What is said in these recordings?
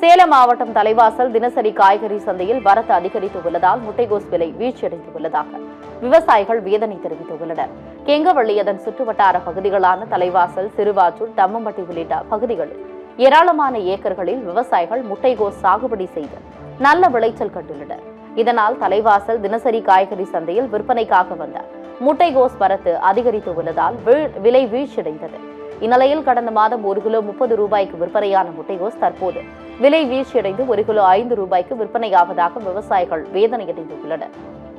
சேலம் மாவட்டம் தலைவாசல் தினசரி காய்கறி சந்தையில் வரத்து அதிகரித்து உள்ளதால் முட்டைகோஸ் விலை வீழ்ச்சியடைந்து உள்ளதாக விவசாயிகள் வேதனை தெரிவித்துள்ளனர் கெங்கவள்ளி அதன் சுற்றுவட்டார பகுதிகளான தலைவாசல் சிறுவாச்சூர் தம்மம்பட்டி உள்ளிட்ட பகுதிகளில் ஏராளமான ஏக்கர்களில் விவசாயிகள் முட்டைகோஸ் சாகுபடி செய்து நல்ல விளைச்சல் கண்டுள்ளனர் இதனால் தலைவாசல் தினசரி காய்கறி சந்தையில் விற்பனைக்காக வந்த முட்டைகோஸ் வரத்து அதிகரித்து உள்ளதால் வீழ்- விலை வீழ்ச்சியடைந்தது இந்நிலையில் கடந்த மாதம் ஒரு கிலோ முப்பது ரூபாய்க்கு விற்பனையான முட்டைகோஸ் தற்போது விலை வீழ்ச்சியடைந்து ஒரு கிலோ ஐந்து ரூபாய்க்கு விற்பனையாவதாக விவசாயிகள் வேதனையடைந்துள்ளனர்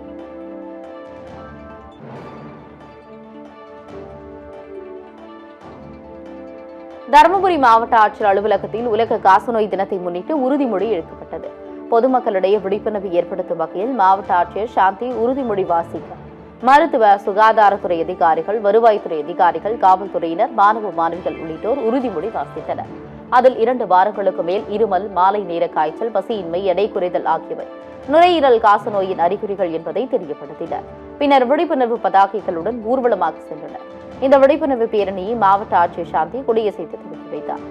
தருமபுரி மாவட்ட ஆட்சியர் அலுவலகத்தில் உலக காசநோய் தினத்தை முன்னிட்டு உறுதிமொழி எடுக்கப்பட்டது பொதுமக்களிடையே விழிப்புணர்வு ஏற்படுத்தும் வகையில் மாவட்ட ஆட்சியர் சாந்தி உறுதிமொழி வாசிக்க மருத்துவ சுகாதாரத்துறை அதிகாரிகள் வருவாய்த்துறை அதிகாரிகள் காவல்துறையினர் மாணவ மாணவிகள் உள்ளிட்டோர் உறுதிமொழி வாசித்தனர் அதில் இரண்டு வாரங்களுக்கு மேல் இருமல் மாலை நேர காய்ச்சல் பசியின்மை எடை குறைதல் ஆகியவை நுரையீரல் காசநோயின் அறிகுறிகள் என்பதை தெரியப்படுத்தினர் பின்னர் விழிப்புணர்வு பதாகைகளுடன் ஊர்வலமாக சென்றனர் இந்த விழிப்புணர்வு பேரணியை மாவட்ட ஆட்சியர் சாந்தி கொடியசைத்து துவக்கி வைத்தார்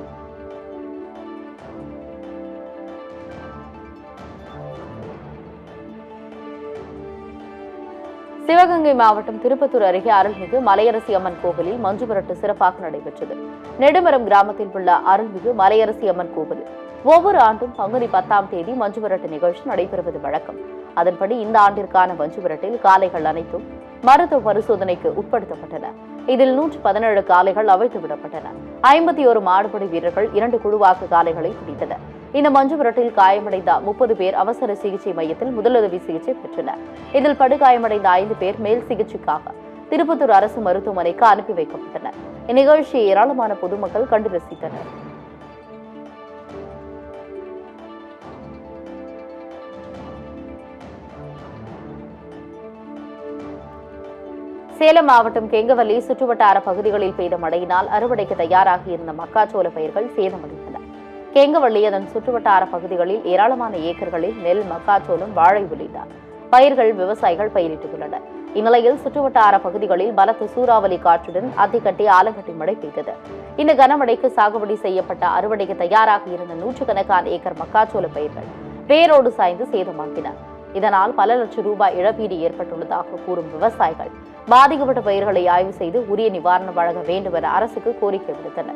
சிவகங்கை மாவட்டம் திருப்பத்தூர் அருகே அருள்மிகு மலையரசி அம்மன் கோவிலில் மஞ்சு விரட்டு சிறப்பாக நடைபெற்றது நெடுமரம் கிராமத்தில் உள்ள அருள்மிகு மலையரசி அம்மன் கோவிலில் ஒவ்வொரு ஆண்டும் பங்குனி பத்தாம் தேதி மஞ்சு விரட்டு நிகழ்ச்சி நடைபெறுவது வழக்கம் அதன்படி இந்த ஆண்டிற்கான மஞ்சு விரட்டில் காளைகள் அனைத்தும் மருத்துவ பரிசோதனைக்கு உட்படுத்தப்பட்டன இதில் நூற்று பதினேழு காளைகள் அவிழ்த்து விடப்பட்டன ஐம்பத்தி ஒரு மாடுபடி வீரர்கள் இரண்டு குழுவாக காளைகளை பிடித்தனர் இந்த மஞ்சு விரட்டில் காயமடைந்த முப்பது பேர் அவசர சிகிச்சை மையத்தில் முதலுதவி சிகிச்சை பெற்றனர் இதில் படுகாயமடைந்த ஐந்து பேர் மேல் சிகிச்சைக்காக திருப்பத்தூர் அரசு மருத்துவமனைக்கு அனுப்பி வைக்கப்பட்டனர் இந்நிகழ்ச்சியை ஏராளமான பொதுமக்கள் கண்டு ரசித்தனர் சேலம் மாவட்டம் கெங்கவல்லி சுற்றுவட்டார பகுதிகளில் பெய்த மழையினால் அறுவடைக்கு தயாராகி இருந்த மக்காச்சோள பயிர்கள் சேதமடைந்தன கெங்கவள்ளி அதன் சுற்றுவட்டார பகுதிகளில் ஏராளமான ஏக்கர்களில் நெல் மக்காச்சோளம் வாழை உள்ளிட்ட பயிர்கள் விவசாயிகள் பயிரிட்டுள்ளனர் இந்நிலையில் சுற்றுவட்டார பகுதிகளில் பலத்த சூறாவளி காற்றுடன் அத்திக்கட்டி ஆலங்கட்டி மழை பெய்தது இந்த கனமழைக்கு சாகுபடி செய்யப்பட்ட அறுவடைக்கு தயாராக இருந்த நூற்றுக்கணக்கான ஏக்கர் மக்காச்சோள பயிர்கள் வேரோடு சாய்ந்து சேதமாகின இதனால் பல லட்சம் ரூபாய் இழப்பீடு ஏற்பட்டுள்ளதாக கூறும் விவசாயிகள் பாதிக்கப்பட்ட பயிர்களை ஆய்வு செய்து உரிய நிவாரணம் வழங்க வேண்டும் என அரசுக்கு கோரிக்கை விடுத்தனர்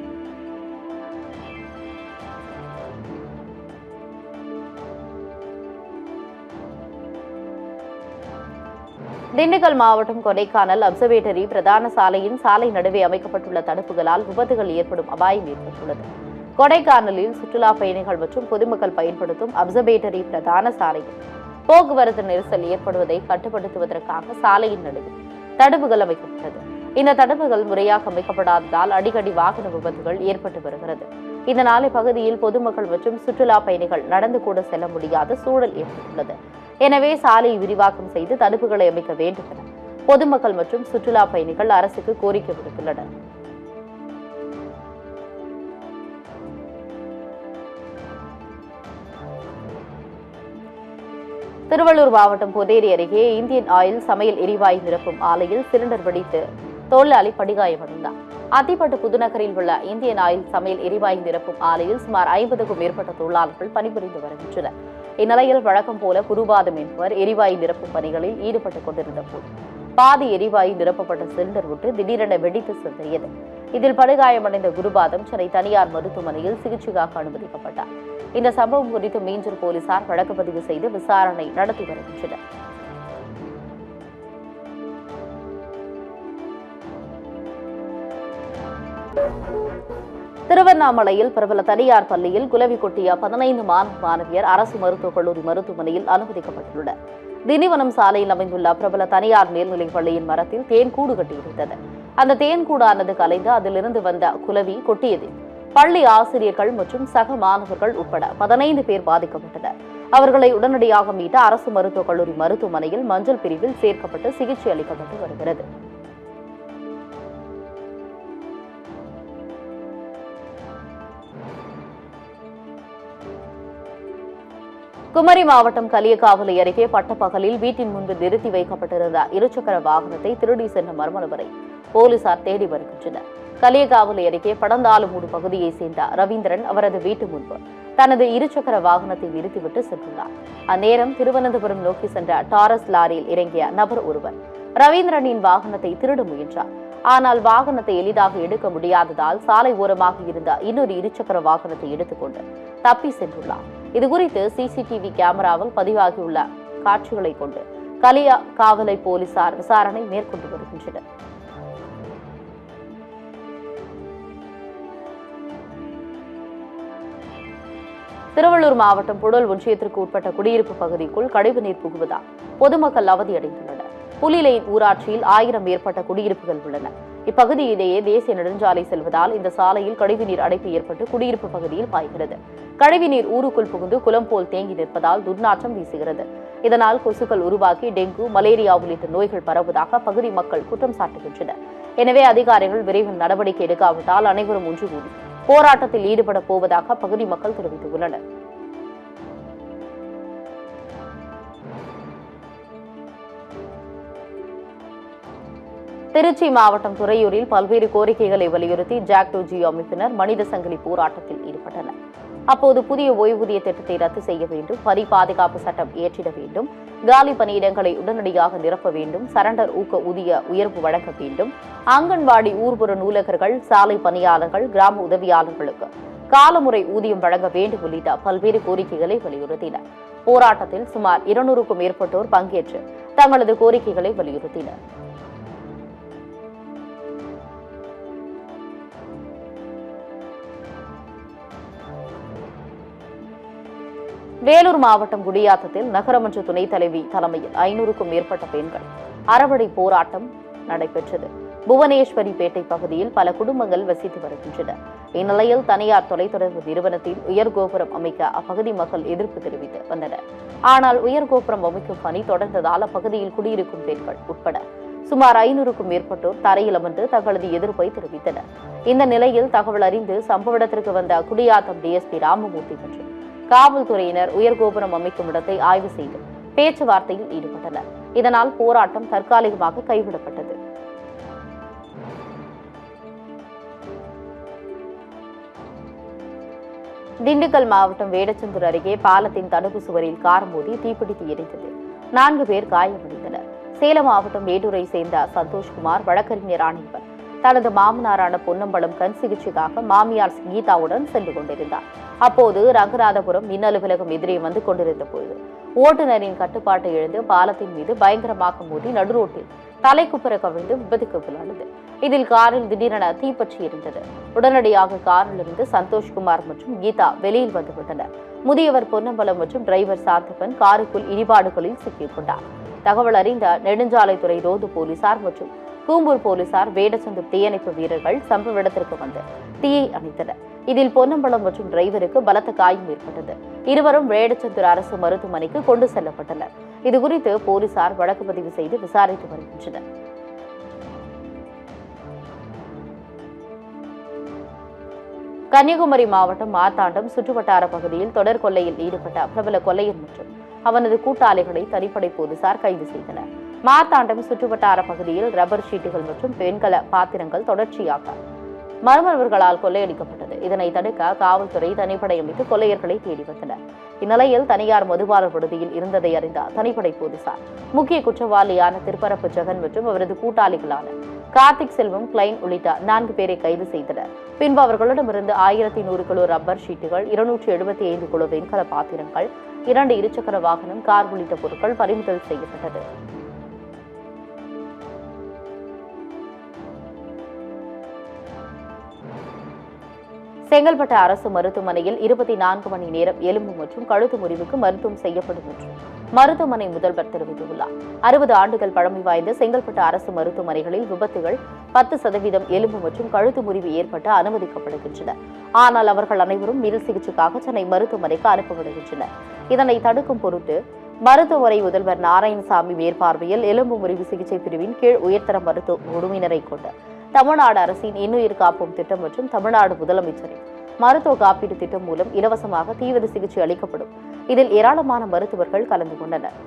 திண்டுக்கல் மாவட்டம் கொடைக்கானல் அப்சர்வேட்டரி பிரதான சாலையின் சாலை நடுவே அமைக்கப்பட்டுள்ள தடுப்புகளால் விபத்துகள் ஏற்படும் அபாயம் ஏற்பட்டுள்ளது கொடைக்கானலில் சுற்றுலா பயணிகள் மற்றும் பொதுமக்கள் பயன்படுத்தும் அப்சர்வேட்டரி பிரதான சாலையில் போக்குவரத்து நெரிசல் ஏற்படுவதை கட்டுப்படுத்துவதற்காக சாலையின் நடுவே தடுப்புகள் அமைக்கப்பட்டது இந்த தடுப்புகள் முறையாக அமைக்கப்படாததால் அடிக்கடி வாகன விபத்துகள் ஏற்பட்டு வருகிறது இதனால் இப்பகுதியில் பொதுமக்கள் மற்றும் சுற்றுலா பயணிகள் நடந்து கூட செல்ல முடியாத சூழல் ஏற்பட்டுள்ளது எனவே சாலையை விரிவாக்கம் செய்து தடுப்புகளை அமைக்க வேண்டும் என பொதுமக்கள் மற்றும் சுற்றுலா பயணிகள் அரசுக்கு கோரிக்கை விடுத்துள்ளனர் திருவள்ளூர் மாவட்டம் பொதேரி அருகே இந்தியன் ஆயில் சமையல் எரிவாயு நிரப்பும் ஆலையில் சிலிண்டர் வெடித்து தொழிலாளி படுகாயமடைந்தார் அத்திப்பட்டு புதுநகரில் உள்ள இந்தியன் ஆயில் சமையல் எரிவாயு நிரப்பும் ஆலையில் சுமார் ஐம்பதுக்கும் மேற்பட்ட தொழிலாளர்கள் பணிபுரிந்து வருகின்றனர் இந்நிலையில் வழக்கம் போல குருபாதம் என்பவர் எரிவாயு நிரப்பும் பணிகளில் ஈடுபட்டுக் கொண்டிருந்த போது பாதி எரிவாயு நிரப்பப்பட்ட சிலிண்டர் விட்டு திடீரென வெடித்து சிதறியது இதில் படுகாயமடைந்த குருபாதம் சென்னை தனியார் மருத்துவமனையில் சிகிச்சைக்காக அனுமதிக்கப்பட்டார் இந்த சம்பவம் குறித்து மீஞ்சூர் போலீசார் வழக்கு பதிவு செய்து விசாரணை நடத்தி வருகின்றனர் திருவண்ணாமலையில் பிரபல தனியார் பள்ளியில் குலவி கொட்டிய பதினைந்து மாணவ மாணவியர் அரசு மருத்துவக் கல்லூரி மருத்துவமனையில் அனுமதிக்கப்பட்டுள்ளனர் திண்டிவனம் சாலையில் அமைந்துள்ள பிரபல தனியார் மேல்நிலைப் பள்ளியின் மரத்தில் தேன் கூடு கட்டியிருந்தது அந்த தேன் கூடானது கலைந்து அதிலிருந்து வந்த குலவி கொட்டியதில் பள்ளி ஆசிரியர்கள் மற்றும் சக மாணவர்கள் உட்பட பதினைந்து பேர் பாதிக்கப்பட்டனர் அவர்களை உடனடியாக மீட்ட அரசு மருத்துவக் கல்லூரி மருத்துவமனையில் மஞ்சள் பிரிவில் சேர்க்கப்பட்டு சிகிச்சை அளிக்கப்பட்டு வருகிறது குமரி மாவட்டம் கலியகாவலை அருகே பட்டப்பகலில் வீட்டின் முன்பு நிறுத்தி வைக்கப்பட்டிருந்த இருசக்கர வாகனத்தை திருடி சென்ற மர்ம நபரை போலீசார் தேடி வருகின்றனர் கலியகாவலை அருகே படந்தாலுமூடு பகுதியைச் சேர்ந்த ரவீந்திரன் அவரது வீட்டு முன்பு தனது இருசக்கர வாகனத்தை நிறுத்திவிட்டு சென்றுள்ளார் அந்நேரம் திருவனந்தபுரம் நோக்கி சென்ற டாரஸ் லாரியில் இறங்கிய நபர் ஒருவர் ரவீந்திரனின் வாகனத்தை திருட முயன்றார் ஆனால் வாகனத்தை எளிதாக எடுக்க முடியாததால் சாலை ஓரமாக இருந்த இன்னொரு இருசக்கர வாகனத்தை எடுத்துக்கொண்டு தப்பி சென்றுள்ளார் இதுகுறித்து சிசிடிவி கேமராவில் பதிவாகியுள்ள காட்சிகளை கொண்டு கலியா காவலை போலீசார் விசாரணை மேற்கொண்டு வருகின்றனர் திருவள்ளூர் மாவட்டம் புழல் ஒன்றியத்திற்கு உட்பட்ட குடியிருப்பு பகுதிக்குள் கழிவுநீர் புகுவதால் பொதுமக்கள் அவதியடைந்துள்ளனர் புலிலைன் ஊராட்சியில் ஆயிரம் மேற்பட்ட குடியிருப்புகள் உள்ளன இப்பகுதியிலேயே தேசிய நெடுஞ்சாலை செல்வதால் இந்த சாலையில் கழிவுநீர் அடைப்பு ஏற்பட்டு குடியிருப்பு பகுதியில் பாய்கிறது கழிவுநீர் ஊருக்குள் புகுந்து குளம் போல் தேங்கி நிற்பதால் துர்நாற்றம் வீசுகிறது இதனால் கொசுக்கள் உருவாக்கி டெங்கு மலேரியா உள்ளிட்ட நோய்கள் பரவுவதாக பகுதி மக்கள் குற்றம் சாட்டுகின்றனர் எனவே அதிகாரிகள் விரைவில் நடவடிக்கை எடுக்காவிட்டால் அனைவரும் ஒன்று கூடி போராட்டத்தில் ஈடுபட போவதாக பகுதி மக்கள் தெரிவித்துள்ளனர் திருச்சி மாவட்டம் துறையூரில் பல்வேறு கோரிக்கைகளை வலியுறுத்தி ஜாக்டோ ஜியோ அமைப்பினர் மனித சங்கிலி போராட்டத்தில் ஈடுபட்டனர் அப்போது புதிய ஓய்வூதிய திட்டத்தை ரத்து செய்ய வேண்டும் பணி பாதுகாப்பு சட்டம் இயற்றிட வேண்டும் காலி பணியிடங்களை உடனடியாக நிரப்ப வேண்டும் சரண்டர் ஊக்க ஊதிய உயர்வு வழங்க வேண்டும் அங்கன்வாடி ஊர்புற நூலகர்கள் சாலை பணியாளர்கள் கிராம உதவியாளர்களுக்கு காலமுறை ஊதியம் வழங்க வேண்டும் உள்ளிட்ட பல்வேறு கோரிக்கைகளை வலியுறுத்தினர் போராட்டத்தில் சுமார் இருநூறுக்கும் மேற்பட்டோர் பங்கேற்று தங்களது கோரிக்கைகளை வலியுறுத்தினர் வேலூர் மாவட்டம் குடியாத்தத்தில் நகரமன்ற துணைத் தலைவி தலைமையில் ஐநூறுக்கும் மேற்பட்ட பெண்கள் அறவடை போராட்டம் நடைபெற்றது புவனேஸ்வரி பேட்டை பகுதியில் பல குடும்பங்கள் வசித்து வருகின்றன இந்நிலையில் தனியார் தொலைத்தொடர்பு நிறுவனத்தில் உயர்கோபுரம் அமைக்க அப்பகுதி மக்கள் எதிர்ப்பு தெரிவித்து வந்தனர் ஆனால் உயர்கோபுரம் அமைக்கும் பணி தொடர்ந்ததால் அப்பகுதியில் குடியிருக்கும் பெண்கள் உட்பட சுமார் ஐநூறுக்கும் மேற்பட்டோர் தரையில் அமர்ந்து தங்களது எதிர்ப்பை தெரிவித்தனர் இந்த நிலையில் தகவல் அறிந்து சம்பவ இடத்திற்கு வந்த குடியாத்தம் டிஎஸ்பி ராமமூர்த்தி மற்றும் காவல்துறையினர் உயர்கோபுரம் அமைக்கும் இடத்தை ஆய்வு செய்து பேச்சுவார்த்தையில் ஈடுபட்டனர் இதனால் போராட்டம் தற்காலிகமாக கைவிடப்பட்டது திண்டுக்கல் மாவட்டம் வேடச்சந்தூர் அருகே பாலத்தின் தடுப்பு சுவரில் கார் மோதி தீப்பிடித்து எரிந்தது நான்கு பேர் காயமடைந்தனர் சேலம் மாவட்டம் மேட்டூரை சேர்ந்த சந்தோஷ்குமார் வழக்கறிஞர் ஆணையவர் தனது மாமனாரான பொன்னம்பலம் கண் சிகிச்சைக்காக மாமியார் கீதாவுடன் சென்று கொண்டிருந்தார் அப்போது ரங்கநாதபுரம் மின் அலுவலகம் எதிரே வந்து கொண்டிருந்த பொழுது ஓட்டுநரின் கட்டுப்பாட்டை இழந்து பாலத்தின் மீது பயங்கரமாக மோதி நடுரோட்டில் தலைக்குப்புற கவிழ்ந்து விபத்துக்குள்ளானது இதில் காரில் திடீரென தீப்பற்றி எரிந்தது உடனடியாக காரிலிருந்து சந்தோஷ்குமார் மற்றும் கீதா வெளியில் வந்துவிட்டனர் முதியவர் பொன்னம்பலம் மற்றும் டிரைவர் சாந்தப்பன் காருக்குள் இடிபாடுகளில் சிக்கிக் கொண்டார் தகவல் அறிந்த நெடுஞ்சாலைத்துறை ரோந்து போலீசார் மற்றும் கூம்பூர் போலீசார் வேடச்சந்தூர் தீயணைப்பு வீரர்கள் சம்பவ இடத்திற்கு வந்து தீயை அணைத்தனர் இதில் பொன்னம்பலம் மற்றும் டிரைவருக்கு பலத்த காயம் ஏற்பட்டது இருவரும் வேடச்சந்தூர் அரசு மருத்துவமனைக்கு கொண்டு செல்லப்பட்டனர் இதுகுறித்து போலீசார் வழக்கு பதிவு செய்து விசாரித்து வருகின்றனர் கன்னியாகுமரி மாவட்டம் மார்த்தாண்டம் சுற்றுவட்டார பகுதியில் தொடர் கொள்ளையில் ஈடுபட்ட பிரபல கொள்ளையர் மற்றும் அவனது கூட்டாளிகளை தனிப்படை போலீசார் கைது செய்தனர் மார்த்தாண்டம் சுற்றுவட்டார பகுதியில் ரப்பர் ஷீட்டுகள் மற்றும் வெண்கல பாத்திரங்கள் தொடர்ச்சியாக மர்மவர்களால் கொள்ளையடிக்கப்பட்டது இதனை தடுக்க காவல்துறை தனிப்படை அமைத்து கொள்ளையர்களை தேடி வந்தனர் இந்நிலையில் தனியார் மதுபான விடுதியில் இருந்ததை அறிந்த தனிப்படை போலீசார் முக்கிய குற்றவாளியான திருப்பரப்பு ஜெகன் மற்றும் அவரது கூட்டாளிகளான கார்த்திக் செல்வம் கிளைன் உள்ளிட்ட நான்கு பேரை கைது செய்தனர் பின்பு அவர்களிடமிருந்து ஆயிரத்தி நூறு கிலோ ரப்பர் ஷீட்டுகள் இருநூற்றி எழுபத்தி ஐந்து கிலோ வெண்கல பாத்திரங்கள் இரண்டு இருசக்கர வாகனம் கார் உள்ளிட்ட பொருட்கள் பறிமுதல் செய்யப்பட்டது செங்கல்பட்டு அரசு மருத்துவமனையில் இருபத்தி நான்கு மணி நேரம் எலும்பு மற்றும் கழுத்து முறிவுக்கு மருத்துவம் செய்யப்படும் என்று மருத்துவமனை முதல்வர் தெரிவித்துள்ளார் அறுபது ஆண்டுகள் பழமை வாய்ந்த செங்கல்பட்டு அரசு மருத்துவமனைகளில் விபத்துகள் பத்து சதவீதம் எலும்பு மற்றும் கழுத்து முறிவு ஏற்பட்டு அனுமதிக்கப்படுகின்றன ஆனால் அவர்கள் அனைவரும் மேல் சிகிச்சைக்காக சென்னை மருத்துவமனைக்கு அனுப்பப்படுகின்றனர் இதனை தடுக்கும் பொருட்டு மருத்துவமனை முதல்வர் நாராயணசாமி மேற்பார்வையில் எலும்பு முறிவு சிகிச்சை பிரிவின் கீழ் உயர்தர மருத்துவ குழுவினரை கொண்டு தமிழ்நாடு அரசின் இன்னுயிர் காப்போம் திட்டம் மற்றும் தமிழ்நாடு முதலமைச்சரின் மருத்துவ காப்பீடு திட்டம் மூலம் இலவசமாக தீவிர சிகிச்சை அளிக்கப்படும் இதில் ஏராளமான மருத்துவர்கள் கலந்து கொண்டனர்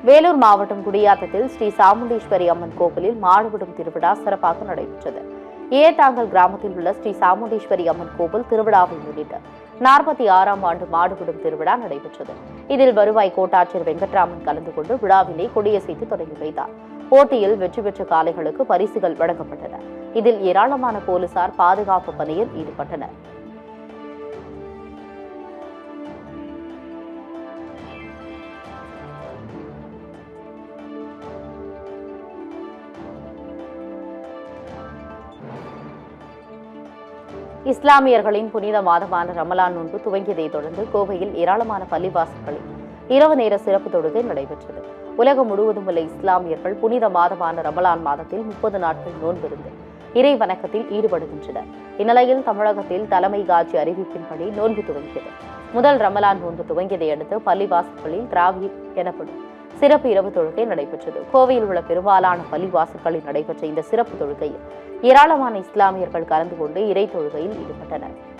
வேலூர் மாவட்டம் குடியாத்தத்தில் ஸ்ரீ சாமுண்டீஸ்வரி அம்மன் கோவிலில் மாடுவிடும் திருவிழா சிறப்பாக நடைபெற்றது ஏத்தாங்கல் கிராமத்தில் உள்ள ஸ்ரீ சாமுண்டீஸ்வரி அம்மன் கோவில் திருவிழாவை முன்னிட்டு நாற்பத்தி ஆறாம் ஆண்டு மாடுவிடும் திருவிழா நடைபெற்றது இதில் வருவாய் கோட்டாட்சியர் வெங்கட்ராமன் கலந்து கொண்டு விழாவினை கொடியசைத்து தொடங்கி வைத்தார் போட்டியில் வெற்றி பெற்ற காளைகளுக்கு பரிசுகள் வழங்கப்பட்டன இதில் ஏராளமான போலீசார் பாதுகாப்பு பணியில் ஈடுபட்டனர் இஸ்லாமியர்களின் புனித மாதமான ரமலான் நோன்பு துவங்கியதைத் தொடர்ந்து கோவையில் ஏராளமான பள்ளிவாசல்களில் இரவு நேர சிறப்பு தொழுகை நடைபெற்றது உலகம் முழுவதும் உள்ள இஸ்லாமியர்கள் புனித மாதமான ரமலான் மாதத்தில் முப்பது நாட்கள் நோன்பிருந்து இறை வணக்கத்தில் ஈடுபடுகின்றனர் இந்நிலையில் தமிழகத்தில் தலைமை காட்சி அறிவிப்பின்படி நோன்பு துவங்கியது முதல் ரமலான் நோன்பு துவங்கியதை அடுத்து பள்ளிவாசல்களில் திராவி எனப்படும் சிறப்பு இரவு தொழுகை நடைபெற்றது கோவையில் உள்ள பெரும்பாலான பள்ளிவாசல்களில் நடைபெற்ற இந்த சிறப்பு தொழுகையில் ஏராளமான இஸ்லாமியர்கள் கலந்து கொண்டு இறை தொழுகையில் ஈடுபட்டனர்